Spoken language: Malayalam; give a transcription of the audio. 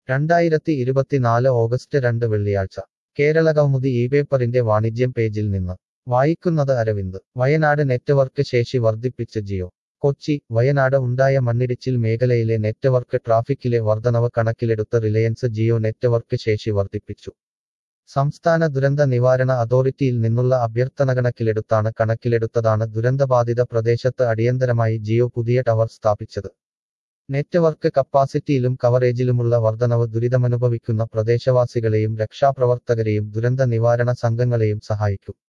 രണ്ടായിരത്തി ഇരുപത്തിനാല് ഓഗസ്റ്റ് രണ്ട് വെള്ളിയാഴ്ച കേരള കൗമുദി ഈ പേപ്പറിന്റെ വാണിജ്യം പേജിൽ നിന്ന് വായിക്കുന്നത് അരവിന്ദ് വയനാട് നെറ്റ്വർക്ക് ശേഷി വർദ്ധിപ്പിച്ച് ജിയോ കൊച്ചി വയനാട് ഉണ്ടായ മണ്ണിടിച്ചിൽ മേഖലയിലെ നെറ്റ്വർക്ക് ട്രാഫിക്കിലെ വർധനവ് കണക്കിലെടുത്ത് റിലയൻസ് ജിയോ നെറ്റ്വർക്ക് ശേഷി വർദ്ധിപ്പിച്ചു സംസ്ഥാന ദുരന്ത നിവാരണ അതോറിറ്റിയിൽ നിന്നുള്ള അഭ്യർത്ഥന കണക്കിലെടുത്താണ് കണക്കിലെടുത്തതാണ് ദുരന്തബാധിത പ്രദേശത്ത് അടിയന്തരമായി ജിയോ പുതിയ ടവർ സ്ഥാപിച്ചത് നെറ്റ്വർക്ക് കപ്പാസിറ്റിയിലും കവറേജിലുമുള്ള വർധനവ് ദുരിതമനുഭവിക്കുന്ന പ്രദേശവാസികളെയും രക്ഷാപ്രവർത്തകരെയും ദുരന്ത നിവാരണ സംഘങ്ങളെയും സഹായിക്കും